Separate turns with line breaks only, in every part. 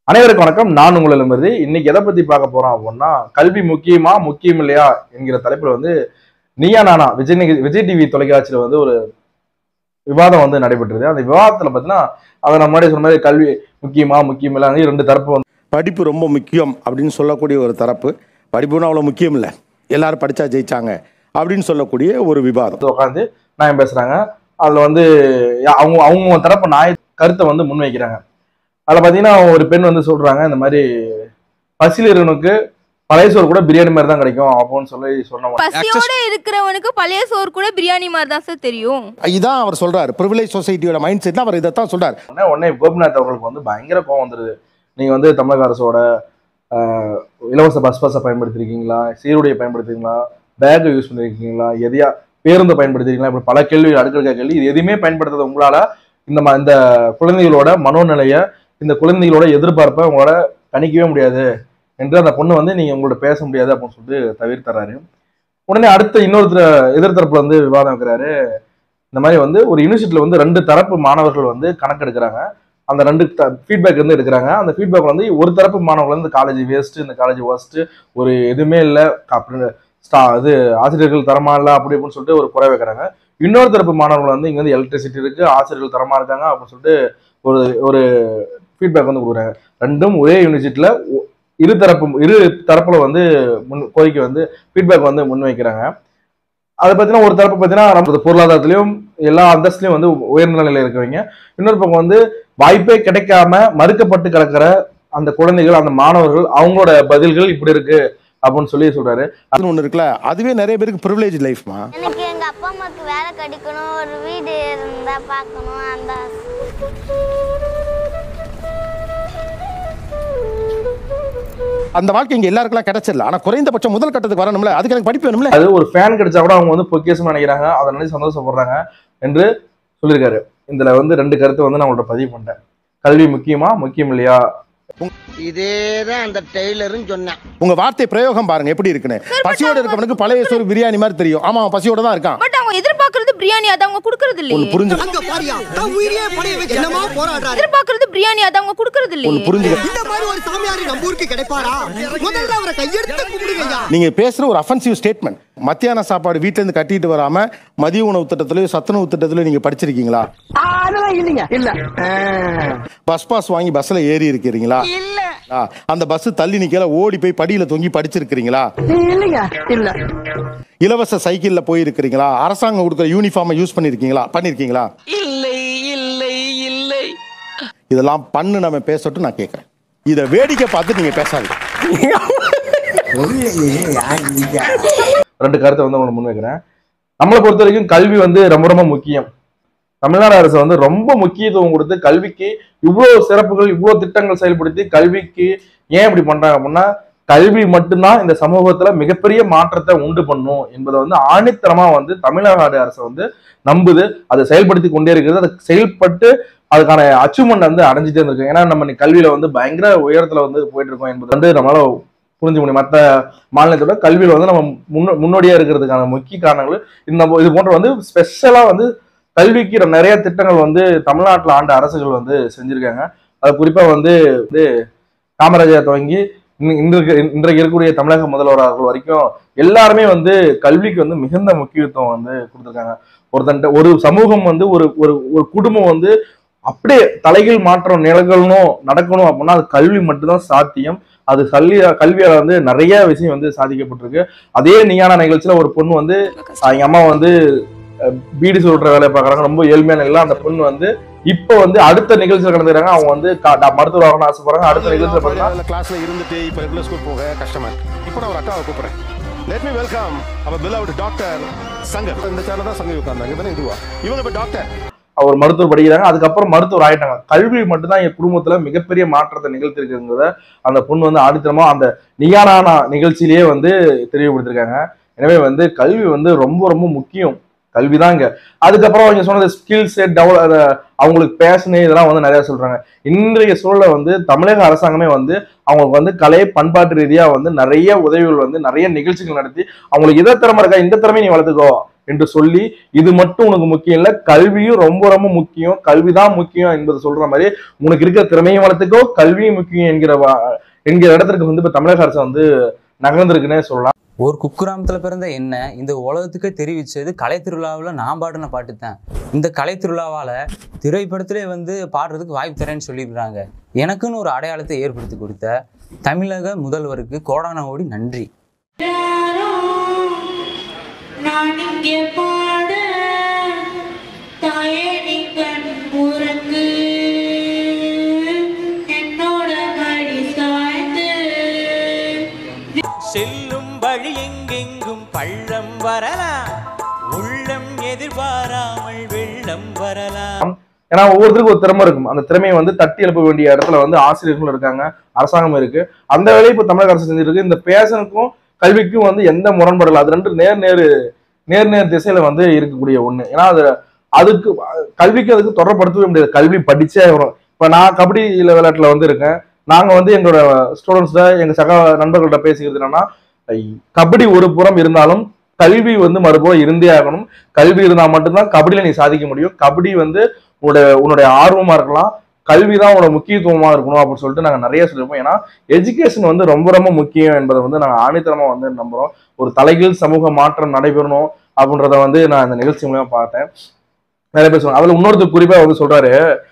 அனைவருக்கும் வணக்கம் நான் உங்கள் எலும்பதி இன்னைக்கு எதை பத்தி பார்க்க போறோம் அப்படின்னா கல்வி முக்கியமா முக்கியம் இல்லையா என்கிற தலைப்புல வந்து நீயா நானா விஜய் நிக- விஜய் டிவி தொலைக்காட்சியில வந்து ஒரு விவாதம் வந்து நடைபெற்றது அந்த விவாதத்துல பார்த்தீங்கன்னா அதை நம்ம முன்னாடி சொன்ன மாதிரி கல்வி முக்கியமா முக்கியம் இல்லையா ரெண்டு தரப்பு வந்து
படிப்பு ரொம்ப முக்கியம் அப்படின்னு சொல்லக்கூடிய ஒரு தரப்பு படிப்புன்னு அவ்வளோ முக்கியம் இல்லை எல்லாரும் படித்தா ஜெயிச்சாங்க அப்படின்னு சொல்லக்கூடிய ஒரு விவாதம்
உட்காந்து நான் பேசுறாங்க அதுல வந்து யா- அவங்க அவங்க தரப்பு நாய கருத்தை வந்து முன்வைக்கிறாங்க அதுல பாத்தீங்கன்னா ஒரு பெண் வந்து சொல்றாங்க இந்த மாதிரி பசிலர்களுக்கு பழைய சோறு கூட பிரியாணி மாதிரி தான் கிடைக்கும் அப்படின்னு சொல்லி சொன்னவங்க
பசியோட இருக்கிறவனுக்கு பழைய சோறு கூட பிரியாணி மாதிரி தான் சார் தெரியும்
இதான் அவர் சொல்றாரு ப்ரிவிலேஜ் சொசைட்டியோட மைண்ட் செட்ல அவர் இதைத்தான் சொல்றாரு
உடனே உடனே கோபிநாத் அவர்களுக்கு வந்து பயங்கர கோவம் வந்துருது நீங்க வந்து தமிழக அரசோட ஆஹ், இலவச பஸ் பாஸை பயன்படுத்திருக்கீங்களா சீருடையை பயன்படுத்திருக்கீங்களா பேக் யூஸ் பண்ணிருக்கீங்களா எதையா பேருந்து பயன்படுத்திருக்கீங்களா இப்படி பல கேள்வி அடுக்கடுக்க கேள்வி இது எதுவுமே பயன்படுத்தாத உங்களால இந்த ம- இந்த குழந்தைகளோட மனோநிலையை இந்த குழந்தைகளோட எதிர்பார்ப்பை உங்களோட கணிக்கவே முடியாது என்று அந்த பொண்ணு வந்து நீங்க உங்களோட பேச முடியாது அப்படின்னு சொல்லிட்டு தவிர்த்தறாரு உடனே அடுத்த இன்னொருத்தர் எதிர்த்தரப்புல வந்து விவாதம் வைக்கிறாரு இந்த மாதிரி வந்து ஒரு யூனிவர்சிட்டியில வந்து ரெண்டு தரப்பு மாணவர்கள் வந்து கணக்கெடுக்கிறாங்க அந்த ரெண்டு ஃபீட்பேக் வந்து எடுக்கிறாங்க அந்த ஃபீட்பேக் வந்து ஒரு தரப்பு மாணவர்கள் வந்து காலேஜ் வேஸ்ட் இந்த காலேஜ் ஒஸ்ட் ஒரு எதுவுமே இல்லை அப்படின்னு ஸ்டா இது ஆசிரியர்கள் தரமா இல்லை அப்படி இப்படின்னு சொல்லிட்டு ஒரு குறை வைக்கிறாங்க இன்னொரு தரப்பு மாணவர்கள் வந்து இங்க வந்து எலக்ட்ரிசிட்டி இருக்கு ஆசிரியர்கள் தரமா இருக்காங்க அப்படின்னு சொல்லிட்டு ஒரு ஒரு ஃபீட்பேக் வந்து கொடுக்குறாங்க ரெண்டும் ஒரே யூனிவர்சிட்டியில இரு தரப்பு இரு தரப்புல வந்து முன் கோரிக்கை வந்து ஃபீட்பேக் வந்து முன்வைக்கிறாங்க அதை பார்த்தீங்கன்னா ஒரு தரப்பு பார்த்தீங்கன்னா நம்ம பொருளாதாரத்திலையும் எல்லா அந்தஸ்துலையும் வந்து உயர்ந்த நிலையில இருக்கவங்க இன்னொரு பக்கம் வந்து வாய்ப்பே கிடைக்காம மறுக்கப்பட்டு கிடக்கிற அந்த குழந்தைகள் அந்த மாணவர்கள் அவங்களோட பதில்கள் இப்படி இருக்கு அப்படின்னு சொல்லி சொல்றாரு
அது ஒன்று இருக்குல்ல அதுவே நிறைய பேருக்கு ப்ரிவிலேஜ் லைஃப்மா
எனக்கு எங்க அப்பா அம்மாவுக்கு வேலை கிடைக்கணும் ஒரு வீடு இருந்தா பார்க்கணும் அந்த ஆசை.
அந்த வாழ்க்கை இங்க எல்லாருக்கெல்லாம் கிடைச்சிடல ஆனா குறைந்தபட்சம் முதல் கட்டத்துக்கு வரணும்ல அதுக்கு எனக்கு படிப்பு வேணும்ல
அது ஒரு ஃபேன் கிடைச்சா கூட அவங்க வந்து பொக்கியசம் நினைக்கிறாங்க அதை நினைச்சு சந்தோஷப்படுறாங்க என்று சொல்லியிருக்காரு இதுல வந்து ரெண்டு கருத்து வந்து நான் உங்கள்ட்ட பதிவு பண்ணிட்டேன் கல்வி முக்கியமா முக்கியம் இல்லையா
இதேதான் அந்த டெய்லரும் சொன்னான்
உங்க வார்த்தை பிரயோகம் பாருங்க எப்படி இருக்குன்னு பசியோட இருக்கவனுக்கு பழைய சோறு பிரியாணி மாதிரி தெரியும் ஆமா அவன் பசியோட தான் இருக்கான்
பட் அவங்க எதிர்பார்க்கறது பிரியாணி அதை அவங்க குடுக்கறது
ஒன்னு
இல்லையே
புரிஞ்சு
அங்க பாரியா தான் உயிரியே படைய வச்சு என்னமா போராடுறாரு
எதிர்பார்க்கறது பிரியாணி அதை அவங்க குடுக்கறது
ஒன்னு
இல்லையே
புரிஞ்சுக்க
இந்த மாதிரி ஒரு சாமியார் நம்ம ஊருக்கு கிடைப்பாரா முதல்ல அவரை கையெடுத்து கும்பிடுங்கய்யா
நீங்க பேசுற ஒரு அஃபென்சிவ் ஸ்டேட்மெண்ட் மத்தியான சாப்பாடு வீட்ல இருந்து கட்டிட்டு வராம மதிய உணவு திட்டத்திலயோ சத்துணவு திட்டத்திலயோ நீங்க படிச்சிருக்கீங்களா
அதெல்லாம் இல்லைங்க இல்ல
பஸ் பாஸ் வாங்கி பஸ்ல ஏறி இருக்கிறீங்களா
இல்ல
ஆ, அந்த பஸ் தள்ளி நிக்கல ஓடி போய் படியில தொங்கி படிச்சிருக்கிறீங்களா
இல்லைங்க இல்ல
இலவச சைக்கிள்ல போயிருக்கிறீங்களா அரசாங்கம் கொடுக்குற யூனிஃபார்மை யூஸ் பண்ணிருக்கீங்களா பண்ணிருக்கீங்களா
இல்லை இல்லை இல்லை
இதெல்லாம் பண்ணு நம்ம பேசட்டும் நான் கேட்கறேன் இதை வேடிக்கை பார்த்து நீங்க பேசாதீங்க
ரெண்டு கருத்தை வந்து உங்களுக்கு முன்வைக்கிறேன் நம்மளை பொறுத்த வரைக்கும் கல்வி வந்து ரொம்ப ரொம்ப முக்கியம் தமிழ்நாடு அரசு வந்து ரொம்ப முக்கியத்துவம் கொடுத்து கல்விக்கு இவ்வளவு சிறப்புகள் இவ்வளவு திட்டங்கள் செயல்படுத்தி கல்விக்கு ஏன் இப்படி பண்றாங்க அப்படின்னா கல்வி மட்டும்தான் இந்த சமூகத்துல மிகப்பெரிய மாற்றத்தை உண்டு பண்ணும் என்பதை வந்து ஆணித்தரமா வந்து தமிழ்நாடு அரசு வந்து நம்புது அதை செயல்படுத்தி கொண்டே இருக்கிறது அதை செயல்பட்டு அதுக்கான அச்சீவ்மெண்ட் வந்து அடைஞ்சிட்டே இருக்கு ஏன்னா நம்ம இன்னைக்கு கல்வியில வந்து பயங்கர உயரத்துல வந்து போயிட்டு இருக்கோம் என்பது வந்து நம்மளால புரிஞ்சு முடியும் மற்ற மாநிலத்தோட கல்வியில வந்து நம்ம முன்னோ முன்னோடியா இருக்கிறதுக்கான முக்கிய காரணங்கள் இந்த இது போன்ற வந்து ஸ்பெஷலா வந்து கல்விக்கு நம்ம நிறைய திட்டங்கள் வந்து தமிழ்நாட்டில் ஆண்ட அரசுகள் வந்து செஞ்சிருக்காங்க அது குறிப்பா வந்து வந்து காமராஜர் துவங்கி இன்ன- இன்றைக்கு இன்றைக்கு இருக்கக்கூடிய தமிழக முதல்வர்கள் வரைக்கும் எல்லாருமே வந்து கல்விக்கு வந்து மிகுந்த முக்கியத்துவம் வந்து கொடுத்துருக்காங்க ஒருத்தன்ட்ட ஒரு சமூகம் வந்து ஒரு ஒரு ஒரு குடும்பம் வந்து அப்படியே தலைகீழ் மாற்றம் நிலங்கணும் நடக்கணும் அப்படின்னா அது கல்வி மட்டும்தான் சாத்தியம் அது கல்வி கல்வியால வந்து நிறைய விஷயம் வந்து சாதிக்கப்பட்டிருக்கு அதே நீயான நிகழ்ச்சியில ஒரு பொண்ணு வந்து அவங்க அம்மா வந்து அஹ், பீடி சொல்ற வேலையை பார்க்கறாங்க ரொம்ப ஏழ்மையான நிலையில அந்த பொண்ணு வந்து இப்போ வந்து அடுத்த நிகழ்ச்சியில் கலந்துக்கிறாங்க அவங்க வந்து கா- டா- மருத்துவர் ஆகணும்னு ஆசைப்படுறாங்க அடுத்த நிகழ்ச்சியில் பார்த்தீங்கன்னா
கிளாஸ்ல இருந்துட்டு இப்ப ரெகுலர் ஸ்கூல் போக கஷ்டமா இருக்கு இப்போ நான் ஒரு அக்காவை கூப்பிடுறேன் லெட் மீ வெல்கம் அவ பிலவுட் டாக்டர் சங்கர் இந்த சேனல் தான் சங்கர் உட்கார்ந்தாங்க தானே இதுவா இவங்க இப்ப டாக்டர்
அவர் மருத்துவர் படிக்கிறாங்க அதுக்கப்புறம் மருத்துவர் ஆயிட்டாங்க கல்வி மட்டும்தான் என் குடும்பத்துல மிகப்பெரிய மாற்றத்தை நிகழ்த்திருக்குங்கிறத அந்த பொண்ணு வந்து ஆடித்தனமா அந்த நியானானா நிகழ்ச்சியிலேயே வந்து தெளிவுபடுத்திருக்காங்க எனவே வந்து கல்வி வந்து ரொம்ப ரொம்ப முக்கியம் கல்விதாங்க அதுக்கப்புறம் அவங்க சொன்னது ஸ்கில் செட் டெவலப் அவங்களுக்கு பேஷனு இதெல்லாம் வந்து நிறைய சொல்றாங்க இன்றைய சூழல்ல வந்து தமிழக அரசாங்கமே வந்து அவங்களுக்கு வந்து கலை பண்பாட்டு ரீதியா வந்து நிறைய உதவிகள் வந்து நிறைய நிகழ்ச்சிகள் நடத்தி அவங்களுக்கு இதை திறமை இருக்கா இந்த திறமையை நீ வளர்த்துக்கோ என்று சொல்லி இது மட்டும் உனக்கு முக்கியம் இல்ல கல்வியும் ரொம்ப ரொம்ப முக்கியம் கல்விதான் முக்கியம் என்பது சொல்ற மாதிரி உனக்கு இருக்கிற திறமையும் வளர்த்துக்கோ கல்வியும் முக்கியம் என்கிற வா- என்கிற இடத்திற்கு வந்து இப்ப தமிழக அரசு வந்து நகர்ந்திருக்குன்னே சொல்லலாம்
ஒரு குக்கிராமத்தில் பிறந்த என்ன இந்த உலகத்துக்கே தெரிவிச்சது கலை திருவிழாவில் நான் பாடின பாட்டு தான் இந்த கலை திருவிழாவால் திரைப்படத்திலே வந்து பாடுறதுக்கு வாய்ப்பு தரேன்னு சொல்லியிருக்கிறாங்க எனக்குன்னு ஒரு அடையாளத்தை ஏற்படுத்தி கொடுத்த தமிழக முதல்வருக்கு கோடான கோடி நன்றி
நான் இங்கே பாட தாயே நீ கண் உறங்கு என்னோட மடி சாய்ந்து
செல்லும் வழி எங்கெங்கும் பள்ளம் வரலாம் உள்ளம் எதிர்பாராமல் வெள்ளம் வரலாம்
ஏன்னா ஒவ்வொருத்தருக்கும் ஒரு திறமை இருக்கும் அந்த திறமையை வந்து தட்டி எழுப்ப வேண்டிய இடத்துல வந்து ஆசிரியர்களும் இருக்காங்க அரசாங்கம் இருக்கு அந்த வேலையை இப்போ தமிழக அரசு செஞ்சிருக்கு இந்த பேஷனுக்கும் கல்விக்கும் வந்து எந்த முரண்பாடு அது ரெண்டு நேர் நேர் நேர் நேர் திசையில வந்து இருக்கக்கூடிய ஒண்ணு ஏன்னா அது அதுக்கு கல்விக்கு அதுக்கு தொடர்படுத்தவே முடியாது கல்வி படிச்சே ஆகணும் இப்போ நான் கபடி விளையாட்டுல வந்து இருக்கேன் நாங்க வந்து எங்களோட ஸ்டூடெண்ட்ஸ்ட எங்க சக நண்பர்கள்ட்ட பேசிக்கிறது என்னன்னா ஐ, கபடி ஒரு புறம் இருந்தாலும் கல்வி வந்து மறுபுறம் இருந்தே ஆகணும் கல்வி இருந்தால் மட்டும்தான் கபடியில நீ சாதிக்க முடியும் கபடி வந்து உன்னோட உன்னுடைய ஆர்வமா இருக்கலாம் கல்வி தான் உன்னோட முக்கியத்துவமா இருக்கணும் அப்படின்னு சொல்லிட்டு நாங்க நிறைய சொல்லியிருப்போம் ஏன்னா எஜுகேஷன் வந்து ரொம்ப ரொம்ப முக்கியம் என்பதை வந்து நாங்க ஆணித்தரமா வந்து நம்புறோம் ஒரு தலைகீழ் சமூக மாற்றம் நடைபெறணும் அப்படின்றத வந்து நான் இந்த நிகழ்ச்சி மூலமா பார்த்தேன் நிறைய பேர் சொல்லுவாங்க அதுல இன்னொருத்தர் குறிப்பா வந்து சொல்றாரு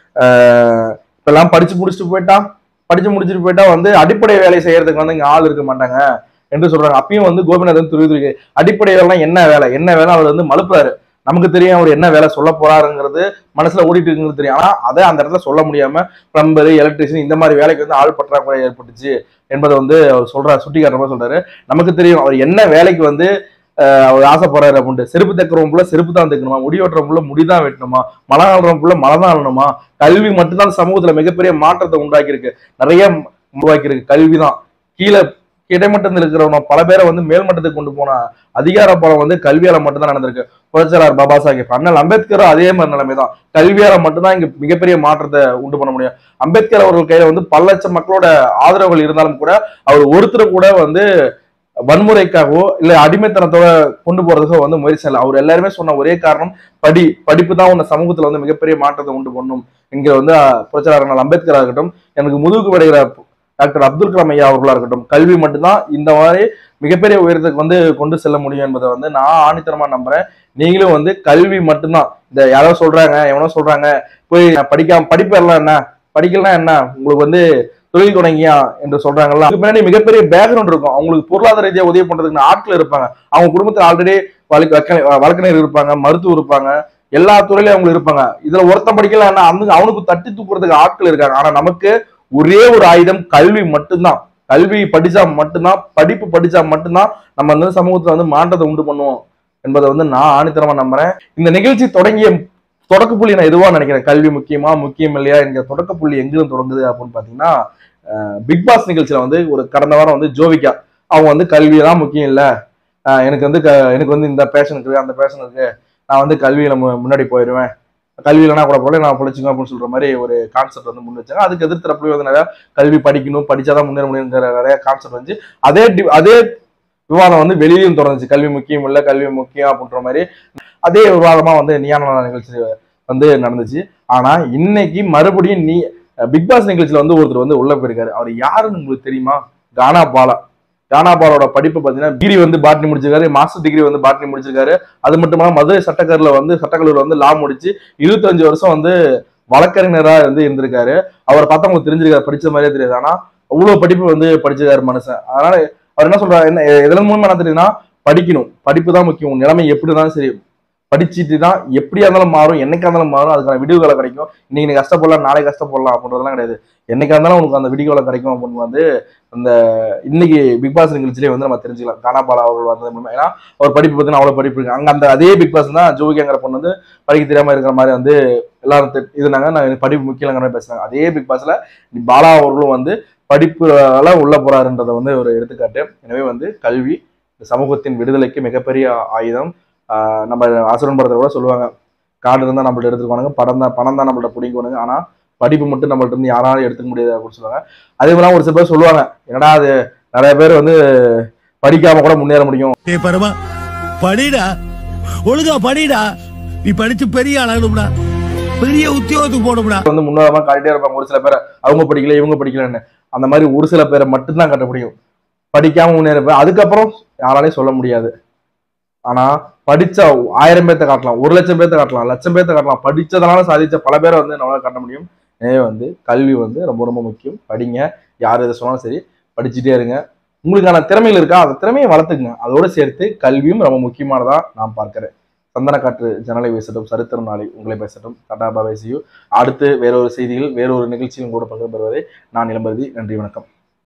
ஆஹ் இப்ப எல்லாம் படிச்சு முடிச்சுட்டு போயிட்டா படிச்சு முடிச்சுட்டு போயிட்டா வந்து அடிப்படை வேலை செய்யறதுக்கு வந்து இங்க ஆள் இருக்க மாட்டாங்க என்று சொல்றாங்க அப்பயும் வந்து கோபிநாதன் துருவி அடிப்படை வேலைனா என்ன வேலை என்ன வேலை அவர் வந்து மலுப்புறாரு நமக்கு தெரியும் அவர் என்ன வேலை சொல்ல போறாருங்கிறது மனசுல ஓடிட்டு இருக்குங்கிறது தெரியும் ஆனா அதை அந்த இடத்துல சொல்ல முடியாம பிளம்பர் எலக்ட்ரிஷியன் இந்த மாதிரி வேலைக்கு வந்து ஆள் பற்றாக்குறை ஏற்பட்டுச்சு என்பதை வந்து அவர் சொல்றாரு சுட்டி காட்டுற மாதிரி சொல்றாரு நமக்கு தெரியும் அவர் என்ன வேலைக்கு வந்து ஆஹ், அவர் ஆசைப்படுறாரு அப்படின்ட்டு செருப்பு தைக்கிறவங்க புள்ள செருப்பு தான் தைக்கணுமா முடி வெட்டுறவங்க புள்ள முடி தான் வெட்டணுமா மழை ஆடுறவங்க புள்ள மழை தான் ஆடணுமா கல்வி மட்டும்தான் சமூகத்துல மிகப்பெரிய மாற்றத்தை உண்டாக்கி இருக்கு நிறைய உருவாக்கி இருக்கு கல்வி தான் கீழே கிடைமட்டத்தில் இருக்கிறவங்க பல பேரை வந்து மேல்மட்டத்துக்கு கொண்டு போன அதிகார பலம் வந்து கல்வியால மட்டும்தான் நடந்திருக்கு புரட்சியாளர் பாபா சாஹேப் அண்ணல் அம்பேத்கர் அதே மாதிரி நிலைமை தான் கல்வியால மட்டும்தான் இங்க மிகப்பெரிய மாற்றத்தை உண்டு பண்ண முடியும் அம்பேத்கர் அவர்கள் கையில வந்து பல லட்சம் மக்களோட ஆதரவுகள் இருந்தாலும் கூட அவர் ஒருத்தர் கூட வந்து வன்முறைக்காகவோ இல்ல அடிமைத்தனத்தோட கொண்டு போறதுக்கோ வந்து முயற்சி செய்யல அவர் எல்லாருமே சொன்ன ஒரே காரணம் படி படிப்பு தான் உன்னை சமூகத்துல வந்து மிகப்பெரிய மாற்றத்தை உண்டு பண்ணும் இங்க வந்து அஹ், புரட்சியாளர் அண்ணல் அம்பேத்கரா இருக்கட்டும் எனக்கு முதுகுக்கு விடைகிற டாக்டர் அப்துல் கலாம் ஐயா அவர்களா இருக்கட்டும் கல்வி மட்டும்தான் இந்த மாதிரி மிகப்பெரிய உயரத்துக்கு வந்து கொண்டு செல்ல முடியும் என்பதை வந்து நான் ஆணித்தரமா நம்புறேன் நீங்களும் வந்து கல்வி மட்டும்தான் இந்த யாரோ சொல்றாங்க எவனோ சொல்றாங்க போய் படிக்காம படிப்பு எல்லாம் என்ன படிக்கலாம் என்ன உங்களுக்கு வந்து தொழில் தொடங்கியா என்று சொல்றாங்கல்ல அதுக்கு பின்னாடி மிகப்பெரிய பேக்ரவுண்ட் இருக்கும் அவங்களுக்கு பொருளாதார ரீதியா உதவி பண்றதுக்கு ஆட்கள் இருப்பாங்க அவங்க குடும்பத்துல ஆல்ரெடி வழக்கறிஞர் இருப்பாங்க மருத்துவர் இருப்பாங்க எல்லா துறையிலும் அவங்க இருப்பாங்க இதுல ஒருத்தன் படிக்கலன்னா அந்த அவனுக்கு தட்டி தூக்குறதுக்கு ஆட்கள் இருக்காங்க ஆனா நமக்கு ஒரே ஒரு ஆயுதம் கல்வி மட்டும்தான் கல்வி படிச்சா மட்டும்தான் படிப்பு படிச்சா மட்டும்தான் நம்ம வந்து சமூகத்துல வந்து மாற்றத்தை உண்டு பண்ணுவோம் என்பதை வந்து நான் ஆணித்தரமா நம்புறேன் இந்த நிகழ்ச்சி தொடங்கிய தொடக்க புள்ளி நான் எதுவா நினைக்கிறேன் கல்வி முக்கியமா முக்கியம் இல்லையா என்கிற தொடக்க புள்ளி எங்கிருந்து தொடங்குது அப்படின்னு பாத்தீங்கன்னா பிக் பாஸ் நிகழ்ச்சியில வந்து ஒரு கடந்த வாரம் வந்து ஜோவிகா அவங்க வந்து கல்வி தான் முக்கியம் இல்ல அஹ் எனக்கு வந்து க- எனக்கு வந்து இந்த பேஷன் இருக்கு அந்த பேஷன் இருக்கு நான் வந்து கல்வியில மு- முன்னாடி போயிடுவேன் கல்வி இல்லைனா கூட போல நான் பிடிச்சிங்க அப்படின்னு சொல்ற மாதிரி ஒரு கான்செப்ட் வந்து முன் வச்சாங்க அதுக்கு எதிர்த்தரப்புல வந்து நிறைய கல்வி படிக்கணும் படிச்சாதான் முன்னேற முடியுங்கிற நிறைய கான்செப்ட் வந்து அதே டி- அதே விவாதம் வந்து வெளியிலும் தொடர்ந்துச்சு கல்வி முக்கியம் இல்ல கல்வி முக்கியம் அப்படின்ற மாதிரி அதே விவாதமா வந்து நியான நிகழ்ச்சி வந்து நடந்துச்சு ஆனா இன்னைக்கு மறுபடியும் நீ பிக் பாஸ் நிகழ்ச்சியில வந்து ஒருத்தர் வந்து உள்ள போயிருக்காரு அவர் யாருன்னு உங்களுக்கு தெரியுமா கானா பாலா கானா பாலோட படிப்பு பார்த்தீங்கன்னா டிகிரி வந்து பாட்னி முடிச்சிருக்காரு மாஸ்டர் டிகிரி வந்து பாட்னி முடிச்சிருக்காரு அது மட்டும் இல்லாம மதுரை சட்டக்கரில் வந்து சட்டக்கல்லூரில் வந்து லா முடிச்சு இருபத்தஞ்சு வருஷம் வந்து வழக்கறிஞரா வந்து இருந்திருக்காரு அவரை பார்த்தா உங்களுக்கு தெரிஞ்சிருக்காரு படிச்ச மாதிரியே தெரியாது ஆனா அவ்வளவு படிப்பு வந்து படிச்சிருக்காரு மனுஷன் அதனால அவர் என்ன சொல்றாரு என்ன எதன் மூலமா என்ன தெரியுதுன்னா படிக்கணும் படிப்பு தான் முக்கியம் உன் நிலைமை எப்படி இருந்தாலும் சரி படிச்சுட்டு தான் எப்படியா இருந்தாலும் மாறும் என்னைக்கா இருந்தாலும் மாறும் அதுக்கான விடிவுகளை கிடைக்கும் இன்னைக்கு நீ கஷ்டப்படலாம் நாளை கஷ்டப்படலாம் அப்படின்றதெல்லாம் கிடையாது என்னைக்கா இருந்தாலும் உனக்கு அந்த விடிவுகளை கிடைக்கும் அப்படின்னு வந்து அந்த இன்னைக்கு பிக் பாஸ் நிகழ்ச்சியிலே வந்து நம்ம தெரிஞ்சுக்கலாம் கானாபாலா அவர்கள் வந்தது மூலமா ஏன்னா அவர் படிப்பு பார்த்தீங்கன்னா அவ்வளோ படிப்பு இருக்கு அங்க அந்த அதே பிக் பாஸ் தான் ஜோகிங்கிற பொண்ணு வந்து படிக்க தெரியாம இருக்கிற மாதிரி வந்து எல்லாரும் திட்- இதுனாங்க நான் எனக்கு படிப்பு முக்கியங்கிற மாதிரி பேசுனாங்க அதே பிக் பாஸ்ல பாலா அவர்களும் வந்து படிப்புல உள்ள போறாருன்றதை வந்து ஒரு எடுத்துக்காட்டு எனவே வந்து கல்வி இந்த சமூகத்தின் விடுதலைக்கு மிகப்பெரிய ஆயுதம் ஆஹ் நம்ம அசுரன் படத்துல கூட சொல்லுவாங்க காடு இருந்தா நம்மள்ட்ட எடுத்துக்குவானுங்க படம் தான் பணம் தான் நம்மள்ட்ட பிடிக்குவானுங்க ஆனா படிப்பு மட்டும் நம்மள்ட்ட இருந்து யாராலும் எடுத்துக்க முடியாது அப்படின்னு சொல்லுவாங்க அதே மாதிரி ஒரு சில பேர் சொல்லுவாங்க என்னடா அது நிறைய பேர் வந்து படிக்காம கூட முன்னேற முடியும்
ஏ பரமா படிடா ஒழுங்கா படிடா நீ படிச்சு பெரிய ஆளாகணும்டா பெரிய உத்தியோகத்துக்கு போகணும்டா
வந்து முன்னோரமா காட்டிட்டே இருப்பாங்க ஒரு சில பேரை அவங்க படிக்கல இவங்க படிக்கலன்னு அந்த மாதிரி ஒரு சில பேரை மட்டும்தான் கட்ட முடியும் படிக்காம முன்னேறப்ப அதுக்கப்புறம் யாராலையும் சொல்ல முடியாது ஆனா படிச்ச ஆயிரம் பேர்த்த காட்டலாம் ஒரு லட்சம் பேர்த்த காட்டலாம் லட்சம் பேர்த்த காட்டலாம் படிச்சதனால சாதிச்ச பல பேரை வந்து நம்மளால காட்ட முடியும் எனவே வந்து கல்வி வந்து ரொம்ப ரொம்ப முக்கியம் படிங்க யார் எதை சொன்னாலும் சரி படிச்சுட்டே இருங்க உங்களுக்கான திறமைகள் இருக்கா அந்த திறமையை வளர்த்துக்குங்க அதோட சேர்த்து கல்வியும் ரொம்ப முக்கியமானதா நான் பார்க்கிறேன் சந்தன காற்று ஜனலை பேசட்டும் சரித்திரம் நாளை உங்களை பேசட்டும் டாடா பாபாய் see you. அடுத்து வேறொரு செய்தியில் வேறொரு நிகழ்ச்சியும் கூட பங்கு பெறுவதை நான் இளம்பருதி நன்றி வணக்கம்